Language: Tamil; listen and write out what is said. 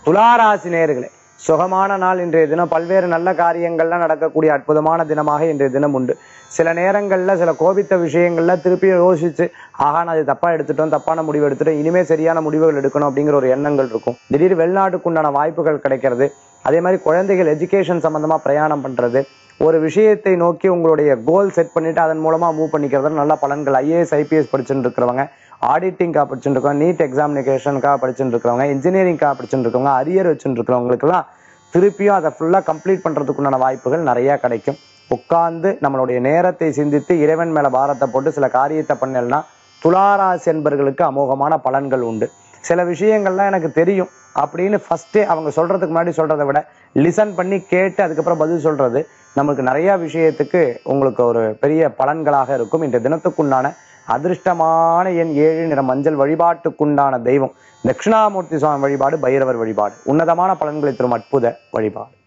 துளாராசி நேயர்களே சுகமான நாள் இன்றைய தினம் பல்வேறு நல்ல காரியங்கள்லாம் நடக்கக்கூடிய அற்புதமான தினமாக இன்றைய தினம் உண்டு சில நேரங்கள்ல சில கோபித்த விஷயங்கள்ல திருப்பி யோசிச்சு ஆஹா நான் இது தப்பா எடுத்துட்டோம் தப்பான முடிவு எடுத்துட்டோம் இனிமே சரியான முடிவுகள் எடுக்கணும் அப்படிங்கிற ஒரு எண்ணங்கள் இருக்கும் திடீர் வெளிநாட்டுக்கு உண்டான வாய்ப்புகள் கிடைக்கிறது அதே மாதிரி குழந்தைகள் எஜுகேஷன் சம்பந்தமா பிரயாணம் பண்றது ஒரு விஷயத்தை நோக்கி உங்களுடைய கோல் செட் பண்ணிட்டு அதன் மூலமா மூவ் பண்ணிக்கிறது நல்ல பலன்கள் ஐஏஎஸ் ஐபிஎஸ் படிச்சுட்டு இருக்கிறவங்க ஆடிட்டிங்காக படிச்சுட்டு இருக்கவங்க நீட் எக்ஸாமினேஷனுக்காக படிச்சுட்டு இருக்கிறவங்க இன்ஜினியரிங்காக படிச்சுட்டு இருக்கவங்க அரியர் வச்சுட்டு இருக்கிறவங்களுக்குலாம் திருப்பியும் அதை ஃபுல்லாக கம்ப்ளீட் பண்ணுறதுக்குண்டான வாய்ப்புகள் நிறையா கிடைக்கும் உட்கார்ந்து நம்மளுடைய நேரத்தை சிந்தித்து இறைவன் மேல பாரத்தை போட்டு சில காரியத்தை பண்ணலன்னா துளாராசி என்பர்களுக்கு அமோகமான பலன்கள் உண்டு சில விஷயங்கள்லாம் எனக்கு தெரியும் அப்படின்னு ஃபர்ஸ்டே அவங்க சொல்றதுக்கு முன்னாடி சொல்றதை விட லிசன் பண்ணி கேட்டு அதுக்கப்புறம் பதில் சொல்றது நமக்கு நிறைய விஷயத்துக்கு உங்களுக்கு ஒரு பெரிய பலன்களாக இருக்கும் இந்த தினத்துக்குண்டான அதிர்ஷ்டமான எண் ஏழு நிற மஞ்சள் வழிபாட்டுக்குண்டான தெய்வம் தட்சிணாமூர்த்தி சுவாமி வழிபாடு பைரவர் வழிபாடு உன்னதமான பலன்களை தரும் அற்புத வழிபாடு